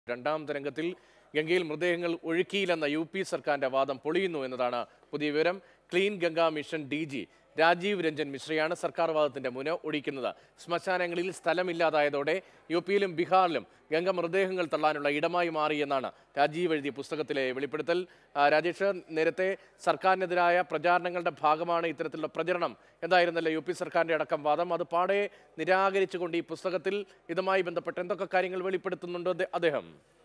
രണ്ടാം തരംഗത്തിൽ ഗംഗയിൽ മൃതദേഹങ്ങൾ ഒഴുക്കിയില്ലെന്ന യു പി സർക്കാരിന്റെ വാദം പൊളിയുന്നു എന്നതാണ് പുതിയ വിവരം clean Ganga mission D G Rajiv Ranjan മിശ്രയാണ് സർക്കാർ വാദത്തിന്റെ മുന ഒടിക്കുന്നത് ശ്മശാനങ്ങളിൽ സ്ഥലമില്ലാതായതോടെ യു പിയിലും ബീഹാറിലും ഗംഗ മൃതദേഹങ്ങൾ തള്ളാനുള്ള ഇടമായി മാറിയെന്നാണ് രാജീവ് എഴുതിയ പുസ്തകത്തിലെ വെളിപ്പെടുത്തൽ ആ, രാജേഷ് നേരത്തെ സർക്കാരിനെതിരായ പ്രചാരണങ്ങളുടെ ഭാഗമാണ് ഇത്തരത്തിലുള്ള പ്രചരണം എന്തായിരുന്നല്ലോ യു പി സർക്കാരിന്റെ അടക്കം വാദം അത് പാടെ നിരാകരിച്ചുകൊണ്ട് ഈ പുസ്തകത്തിൽ ഇതുമായി ബന്ധപ്പെട്ട് എന്തൊക്കെ കാര്യങ്ങൾ വെളിപ്പെടുത്തുന്നുണ്ട് അദ്ദേ- അദ്ദേഹം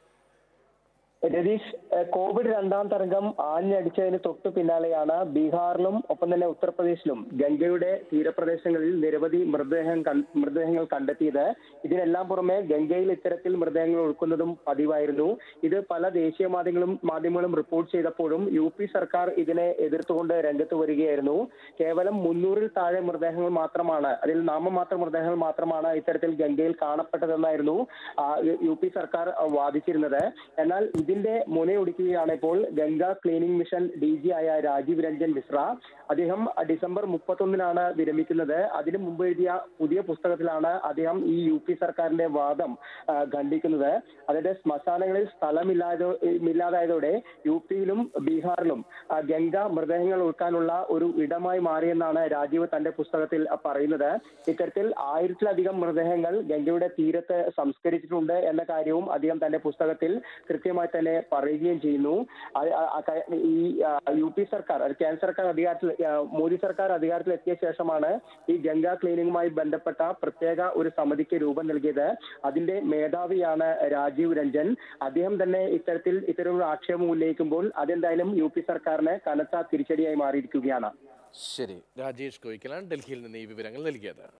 രതീഷ് ഏഹ് കോവിഡ് രണ്ടാം തരംഗം ആഞ്ഞടിച്ചതിന് തൊട്ടു പിന്നാലെയാണ് ബീഹാറിലും ഒപ്പം തന്നെ ഉത്തർപ്രദേശിലും ഗംഗയുടെ തീരപ്രദേശങ്ങളിൽ നിരവധി മൃതദേഹം കൺ- മൃതദേഹങ്ങൾ കണ്ടെത്തിയത് ഇതിനെല്ലാം പുറമെ ഗംഗയിൽ ഇത്തരത്തിൽ മൃതദേഹങ്ങൾ ഒഴുക്കുന്നതും പതിവായിരുന്നു ഇത് പല ദേശീയ മാധ്യമങ്ങളും മാധ്യമങ്ങളും റിപ്പോർട്ട് ചെയ്തപ്പോഴും യു പി സർക്കാർ ഇതിനെ എതിർത്തുകൊണ്ട് രംഗത്ത് വരികയായിരുന്നു കേവലം മുന്നൂറിൽ താഴെ മൃതദേഹങ്ങൾ മാത്രമാണ് അതിൽ നാമമാത്ര മൃതദേഹങ്ങൾ മാത്രമാണ് ഇത്തരത്തിൽ ഗംഗയിൽ കാണപ്പെട്ടതെന്നായിരുന്നു ആ, യു പി സർക്കാർ ആ, വാദിച്ചിരുന്നത് എന്നാൽ ഇതിന്റെ മുനയൊടിക്കുകയാണ് ഇപ്പോൾ Ganga cleaning mission D G ആയ രാജീവ് രഞ്ജൻ മിശ്ര അദ്ദേഹം ഡിസംബർ മുപ്പത്തൊന്നിനാണ് വിരമിക്കുന്നത് അതിനു മുമ്പ് എഴുതിയ പുതിയ പുസ്തകത്തിലാണ് അദ്ദേഹം ഈ യു പി സർക്കാരിന്റെ വാദം ആ, ഖണ്ഡിക്കുന്നത് അതായത് ശ്മശാനങ്ങളിൽ സ്ഥലമില്ലാതെ ഇല്ലാതായതോടെ യു പിയിലും ബീഹാറിലും ആ, ഗംഗ മൃതദേഹങ്ങൾ ഒഴുക്കാനുള്ള ഒരു ഇടമായി മാറിയെന്നാണ് രാജീവ് തന്റെ പുസ്തകത്തിൽ ആ, പറയുന്നത് ഇത്തരത്തിൽ ആയിരത്തിലധികം മൃതദേഹങ്ങൾ ഗംഗയുടെ തീരത്ത് സംസ്കരിച്ചിട്ടുണ്ട് എന്ന കാര്യവും അദ്ദേഹം തന്റെ പുസ്തകത്തിൽ കൃത്യമായി തന്നെ പറയുകയും ചെയ്യുന്നു ആ- ആ- ആ ക- ഈ ആ, യു പി സർക്കാർ അത് കേന്ദ്ര സർക്കാർ അധികാരത്തിൽ ആ, മോദി സർക്കാർ അധികാരത്തിൽ എത്തിയ ശേഷമാണ് ഈ ഗംഗ ക്ലീനിങ്ങുമായി ബന്ധപ്പെട്ട പ്രത്യേക ഒരു സമിതിക്ക് രൂപം നൽകിയത് അതിന്റെ മേധാവിയാണ് രാജീവ് രഞ്ജൻ അദ്ദേഹം തന്നെ ഇത്തരത്തിൽ ഇത്തരമൊരു ആക്ഷേപം ഉന്നയിക്കുമ്പോൾ അതെന്തായാലും യു പി സർക്കാരിന് കനത്ത തിരിച്ചടിയായി മാറിയിരിക്കുകയാണ് ശരി രാജേഷ് കോയിക്കലാണ് ഡൽഹിയിൽ നിന്ന് ഈ വിവരങ്ങൾ നൽകിയത്